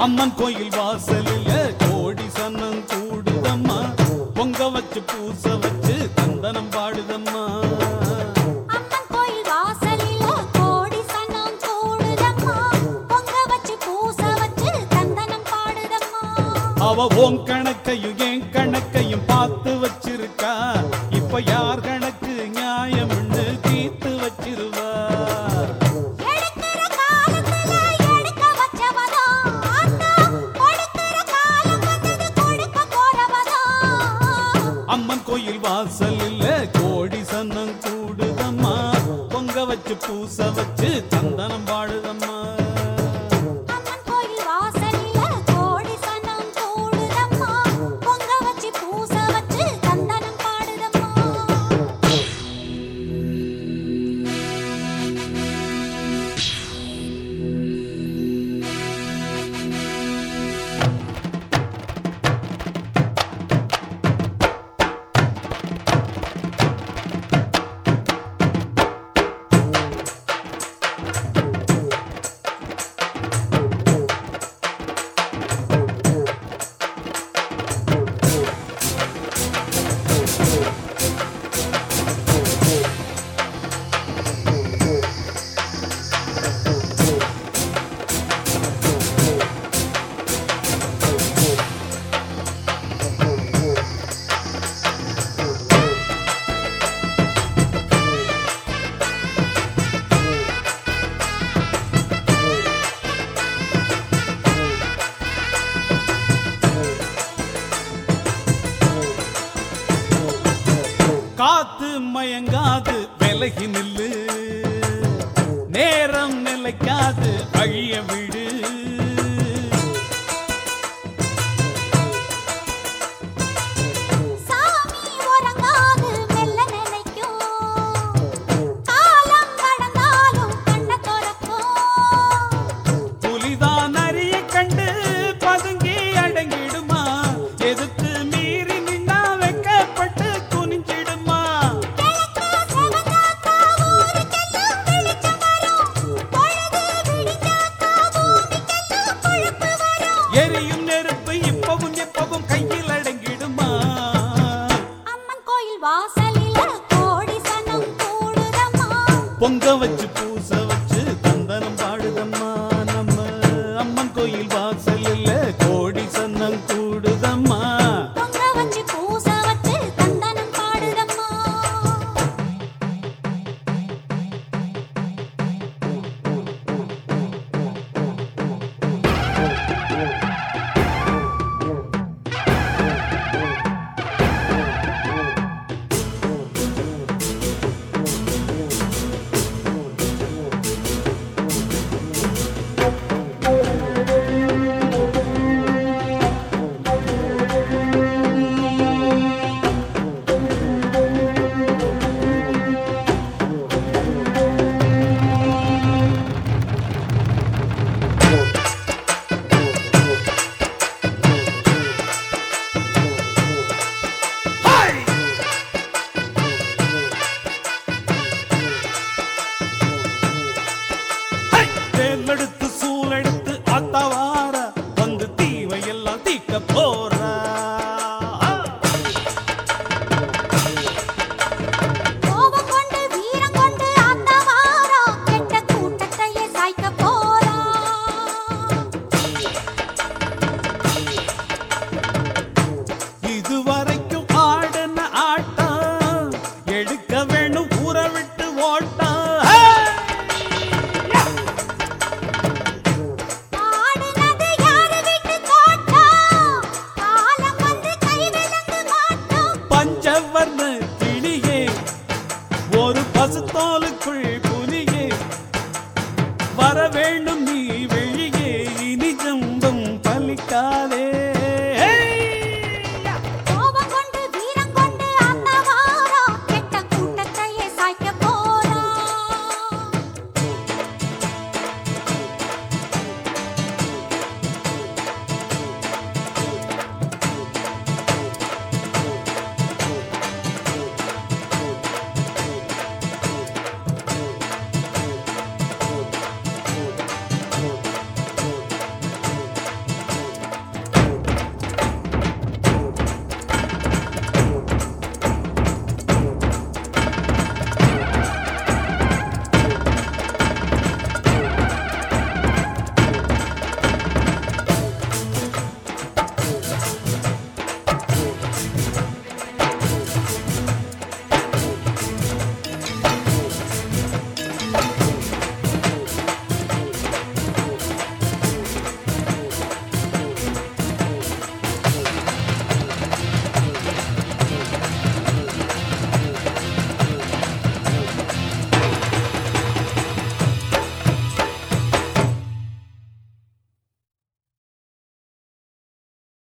அம்மன் கோயில் வாசலில கோடி சன்னம் கூடுதம்மா பொங்க வச்சு பூச வச்சு தந்தனம் பாடுதம்மா அம்மன் கோயில் வாசலில கோடி சனம் கூடுதம்மா பொங்க வச்சு பூச வச்சு தந்தனம் பாடுதம்மா அவ உன் கணக்கையும் என் கணக்கையும் பார்த்து வச்சிருக்கா இப்ப யார் கணக்கு நியாயம்னு தீர்த்து வச்சிருவா எடுக்கிற காலத்துல எடுக்க வச்சவதா ஆத்தா கொடுக்கிற காலம் வந்தது கொடுக்க போறவதா அம்மன் கோயில் வாசலில் கோடி சன்னம் கூடுதம்மா பொங்க வச்சு பூச வச்சு சந்தனம் பாடுதம்மா அம்மன் கோயில் வாசலில கோடி சனம் கூடுதம்மா பொங்க வச்சு பூச வச்சு தந்தனம் பாடுதம்மா காத்து மயங்காது விலகி நில்லு நேரம் நிலைக்காது வழிய விடு சாமி உறங்காது மெல்ல நினைக்கும் காலம் கடந்தாலும் கண்ண துறக்கும் புலிதான் அரிய கண்டு பதுங்கி அடங்கிடுமா எதுக்கு மீறி நின்னா வெக்கப்பட்டு குனிஞ்சிடுமா கிழக்கு செவந்தாக்கா ஊருக்கெல்லாம் வெளிச்சம் வரும் பொழுது விடிஞ்சாக்கா பூமிக்கெல்லாம் பொழப்பு வரும் எரியும் நெருப்பு இப்பவும் எப்பவும் கையில் அடங்கிடுமா அம்மன் கோயில் வாசலில கோடி சனம் கூடுதம்மா பொங்க வச்சு பூச வச்சு தந்தனம் பாடுதம்மா நம்ம அம்மன் கோயில் வாசலில் கோடி சன்னம் கூடுதம்மா பொங்க வச்சு பூச வச்சு தந்தனம் பாடுதம்மா தேர்ந்தெடுத்து